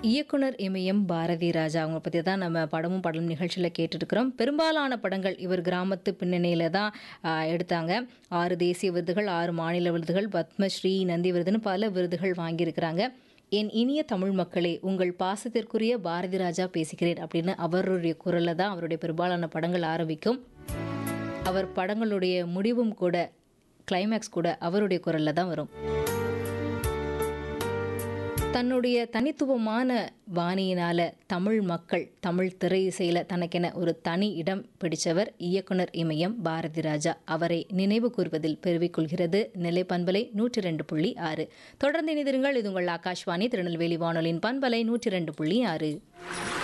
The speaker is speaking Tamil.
இயக்குனர் இமயம் பாரதி ராஜா அவங்க பற்றி தான் நம்ம படமும் படலும் நிகழ்ச்சியில் கேட்டுருக்கிறோம் பெரும்பாலான படங்கள் இவர் கிராமத்து பின்னணியில் தான் ஆ, எடுத்தாங்க ஆறு தேசிய விருதுகள் ஆறு மாநில விருதுகள் பத்மஸ்ரீ நந்தி விருதுன்னு பல விருதுகள் வாங்கியிருக்கிறாங்க என் இனிய தமிழ் மக்களே உங்கள் பாசத்திற்குரிய பாரதி ராஜா பேசுகிறேன் அப்படின்னு அவருடைய குரலில் தான் அவருடைய பெரும்பாலான படங்கள் ஆரம்பிக்கும் அவர் படங்களுடைய முடிவும் கூட கிளைமேக்ஸ் கூட அவருடைய குரலில் தான் வரும் தன்னுடைய தனித்துவமான பாணியினால தமிழ் மக்கள் தமிழ் திரை இசையில் தனக்கென ஒரு தனி இடம் பிடிச்சவர் இயக்குனர் இமயம் பாரதி ராஜா அவரை நினைவு கூர்வதில் பெருவிக் கொள்கிறது நிலை பண்பலை நூற்றி ரெண்டு புள்ளி ஆறு தொடர்ந்து இணைந்திருங்கள் இது உங்கள் ஆகாஷ்வாணி திருநெல்வேலி வானொலியின் பண்பலை நூற்றி ரெண்டு புள்ளி ஆறு